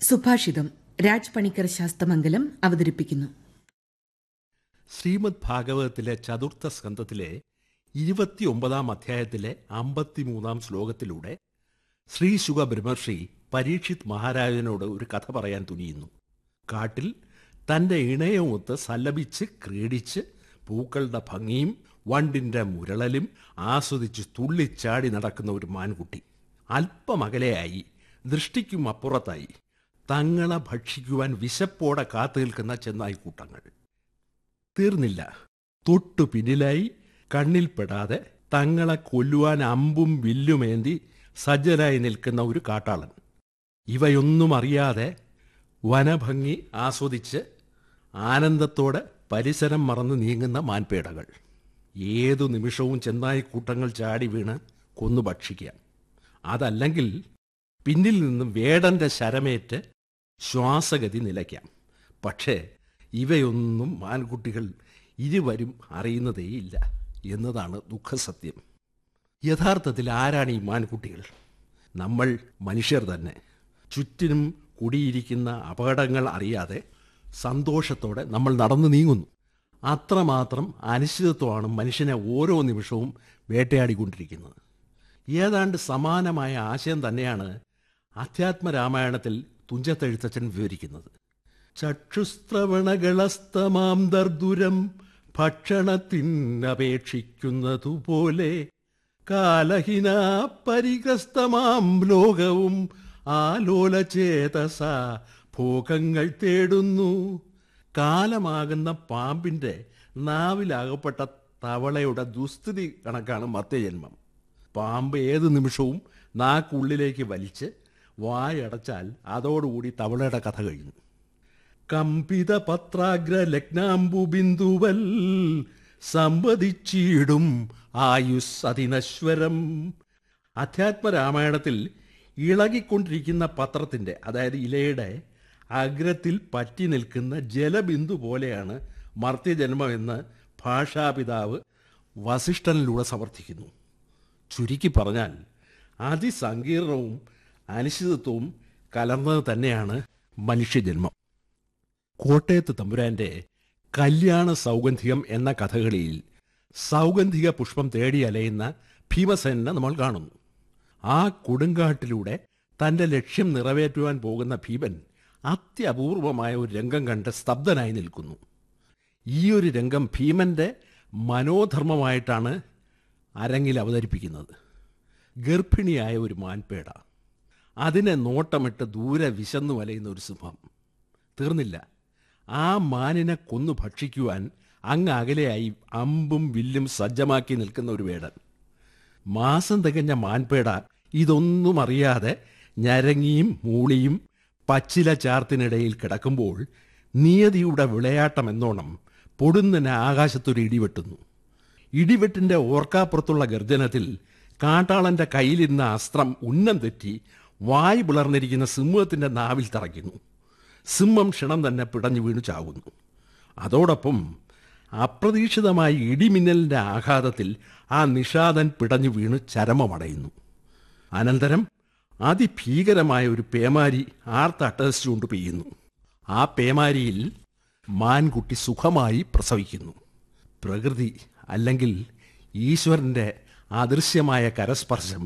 സുഭാഷിതം രാജ് പണിക്കർ ശാസ്തമംഗലം അവതരിപ്പിക്കുന്നു ശ്രീമദ് ഭാഗവതത്തിലെ ചതുർത്ഥ സ്കന്ധത്തിലെ ഇരുപത്തിയൊമ്പതാം അധ്യായത്തിലെ അമ്പത്തിമൂന്നാം ശ്ലോകത്തിലൂടെ ശ്രീ ശുക ബ്രഹ്മർഷി പരീക്ഷിത് മഹാരാജനോട് ഒരു കഥ പറയാൻ തുനിയുന്നു കാട്ടിൽ തൻ്റെ ഇണയവുമൊത്ത് സല്ലപിച്ച് ക്രീഡിച്ച് പൂക്കളുടെ ഭംഗിയും വണ്ടിൻ്റെ മുരളലും ആസ്വദിച്ച് തുള്ളിച്ചാടി നടക്കുന്ന ഒരു മാൻകുട്ടി അല്പമകലെയായി ദൃഷ്ടിക്കും അപ്പുറത്തായി തങ്ങളെ ഭക്ഷിക്കുവാൻ വിശപ്പോടെ കാത്തു നിൽക്കുന്ന ചെന്നായിക്കൂട്ടങ്ങൾ തീർന്നില്ല തൊട്ടു പിന്നിലായി കണ്ണിൽപ്പെടാതെ തങ്ങളെ കൊല്ലുവാൻ അമ്പും വില്ലുമേന്തി സജ്ജനായി നിൽക്കുന്ന ഒരു കാട്ടാളൻ ഇവയൊന്നും അറിയാതെ വനഭംഗി ആസ്വദിച്ച് ആനന്ദത്തോടെ പരിസരം മറന്ന് നീങ്ങുന്ന മാൻപേടകൾ ഏതു നിമിഷവും ചെന്നായി കൂട്ടങ്ങൾ ചാടി വീണ് കൊന്നു ഭക്ഷിക്കാം അതല്ലെങ്കിൽ പിന്നിൽ നിന്നും വേടന്റെ ശരമേറ്റ് ശ്വാസഗതി നിലയ്ക്കാം പക്ഷേ ഇവയൊന്നും മാൻകുട്ടികൾ ഇരുവരും അറിയുന്നതേയില്ല എന്നതാണ് ദുഃഖസത്യം യഥാർത്ഥത്തിൽ ആരാണ് ഈ മാൻകുട്ടികൾ നമ്മൾ മനുഷ്യർ തന്നെ ചുറ്റിനും കുടിയിരിക്കുന്ന അപകടങ്ങൾ അറിയാതെ സന്തോഷത്തോടെ നമ്മൾ നടന്നു നീങ്ങുന്നു അത്രമാത്രം അനിശ്ചിതത്വമാണ് മനുഷ്യനെ ഓരോ നിമിഷവും വേട്ടയാടിക്കൊണ്ടിരിക്കുന്നത് ഏതാണ്ട് സമാനമായ ആശയം തന്നെയാണ് അധ്യാത്മരാമായണത്തിൽ തുഞ്ചത്തെഴുത്തച്ഛൻ വിവരിക്കുന്നത് ചക്ഷുസ്ത്രവണകളസ്തമാം ദർദുരം ഭക്ഷണത്തിനപേക്ഷിക്കുന്നതുപോലെ കാലഹിന പരിഗ്രസ്തമാം ലോകവും ആലോലചേതസ ഭോഗങ്ങൾ തേടുന്നു കാലമാകുന്ന പാമ്പിൻ്റെ നാവിലാകപ്പെട്ട തവളയുടെ ദുസ്ഥിതി കണക്കാണ് മർത്യജന്മം പാമ്പ് ഏത് നിമിഷവും നാക്കുള്ളിലേക്ക് വലിച്ച് വായടച്ചാൽ അതോടുകൂടി തവളയുടെ കഥ കഴിഞ്ഞു കമ്പിത പത്രാഗ്ര ലഗ്നാംബു ബിന്ദുവൽ സമ്പതിച്ചിടും ആയുസ് അതിനശ്വരം അധ്യാത്മരാമായണത്തിൽ ഇളകിക്കൊണ്ടിരിക്കുന്ന പത്രത്തിൻ്റെ അതായത് ഇലയുടെ അഗ്രത്തിൽ പറ്റി നിൽക്കുന്ന ജലബിന്ദു പോലെയാണ് മർത്യജന്മമെന്ന് ഭാഷാപിതാവ് വസിഷ്ഠനിലൂടെ സമർത്ഥിക്കുന്നു ചുരുക്കി പറഞ്ഞാൽ അതിസങ്കീർണവും അനിശ്ചിതത്വവും കലർന്നത് തന്നെയാണ് മനുഷ്യജന്മം കോട്ടയത്ത് തമ്പുരാന്റെ കല്യാണ സൗഗന്ധികം എന്ന കഥകളിയിൽ സൗഗന്ധിക പുഷ്പം തേടി അലയുന്ന ഭീമസേനെ നമ്മൾ കാണുന്നു ആ കൊടുങ്കാട്ടിലൂടെ തന്റെ ലക്ഷ്യം നിറവേറ്റുവാൻ പോകുന്ന ഭീമൻ അത്യപൂർവമായ ഒരു രംഗം കണ്ട് സ്തബ്ധനായി നിൽക്കുന്നു ഈ ഒരു രംഗം ഭീമന്റെ മനോധർമ്മമായിട്ടാണ് അരങ്ങിൽ അവതരിപ്പിക്കുന്നത് ഗർഭിണിയായ ഒരു മാൻപേട അതിനെ നോട്ടമിട്ട് ദൂരെ വിശന്നു വലയുന്ന ഒരു സിംഹം തീർന്നില്ല ആ മാനിനെ കൊന്നു ഭക്ഷിക്കുവാൻ അങ്ങ് അകലെയായി അമ്പും വില്ലും സജ്ജമാക്കി നിൽക്കുന്ന ഒരു വേടൻ മാസം തികഞ്ഞ മാൻപേട ഇതൊന്നും അറിയാതെ ഞരങ്ങിയും മൂളിയും പച്ചില ചാർത്തിനിടയിൽ കിടക്കുമ്പോൾ നിയതിയുടെ വിളയാട്ടം എന്നോണം പൊടുന്നനെ ആകാശത്തൊരു ഇടിവെട്ടുന്നു ഇടിവെട്ടിന്റെ ഓർക്കാപ്പുറത്തുള്ള ഗർജനത്തിൽ കാട്ടാളന്റെ കയ്യിലിരുന്ന അസ്ത്രം ഉന്നം തെറ്റി വായ് പിളർന്നിരിക്കുന്ന സിംഹത്തിന്റെ നാവിൽ തറയ്ക്കുന്നു സിംഹം ക്ഷണം തന്നെ പിടഞ്ഞു വീണു ചാവുന്നു അതോടൊപ്പം അപ്രതീക്ഷിതമായി ഇടിമിന്നലിന്റെ ആഘാതത്തിൽ ആ നിഷാദൻ പിടഞ്ഞു വീണ് ചരമമടയുന്നു അനന്തരം അതിഭീകരമായ ഒരു പേമാരി ആർത്തട്ടഹസിച്ചുകൊണ്ട് പെയ്യുന്നു ആ പേമാരിയിൽ മാൻകുട്ടി സുഖമായി പ്രസവിക്കുന്നു പ്രകൃതി അല്ലെങ്കിൽ ഈശ്വരന്റെ അദൃശ്യമായ കരസ്പർശം